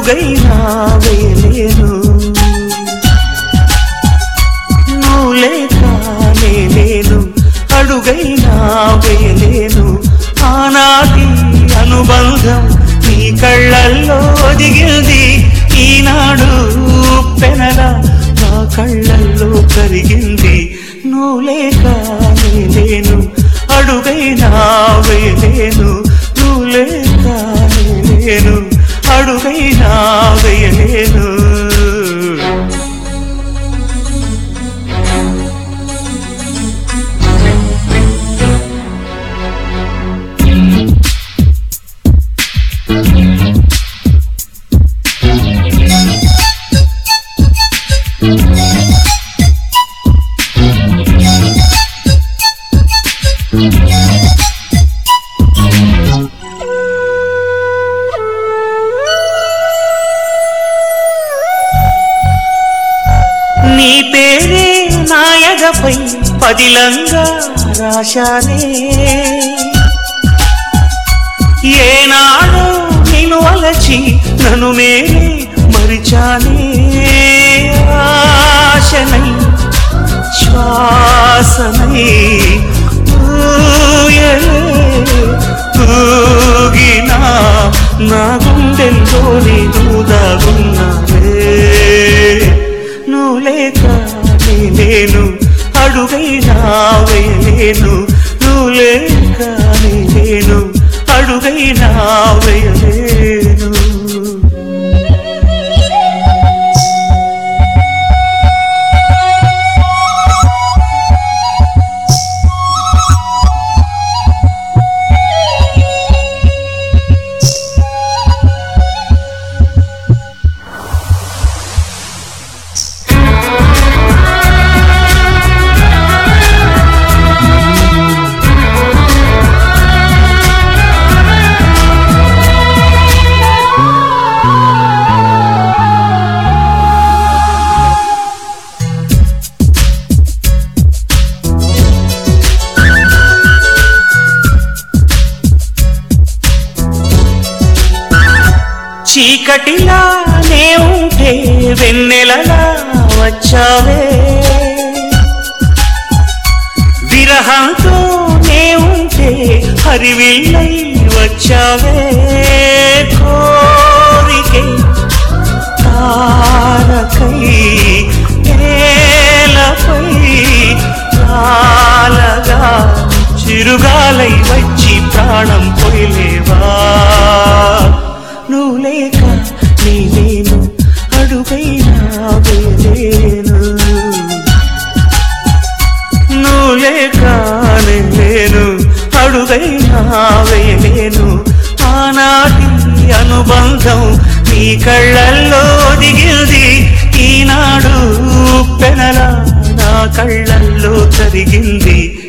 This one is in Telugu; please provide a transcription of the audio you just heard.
అడుగైనా వేయలేను నువ్వు లేక నేను అడుగైనా వేయలేను ఆనాటి అనుబంధం నీ కళ్ళల్లో దిగింది ఈనాడు పెనల నా కళ్ళల్లో కరిగింది నువ్వు లేక నేను అడుగైనా వేయలేను నువ్వు లేక నేను అడుగైనా వేయలేను నీ పేరే నాయగపై పదిలంగా రాశానే ఏనాడు నిన్ను అలచి నన్ను నేనే మరిచానే ఆశనై శ్వాసనై ఊయలే ఊగినా నా గుండెల్లోని దూదాగున్నావే నువ్వు లేక నేను అడుగైనా వేయలేను నువ్వు లేక నేను అడుగైనా వేయలేను చీకటిలానే ఉంటే వెన్నెలలా వచ్చావే విరహంతోనే ఉంటే హరివిల్లై వచ్చావే కోరికే తారకై నేలపై లాలగా చిరుగాలై వచ్చి ప్రాణం పోయలేవా నువ్వు లేక నేనేను అడుగైనా వేలేను నువ్వు లేక నేను అడుగైనా వేలేను ఆనాటి అనుబంధం నీ కళ్ళల్లో దిగింది ఈనాడు పెనల నా కళ్ళల్లో కరిగింది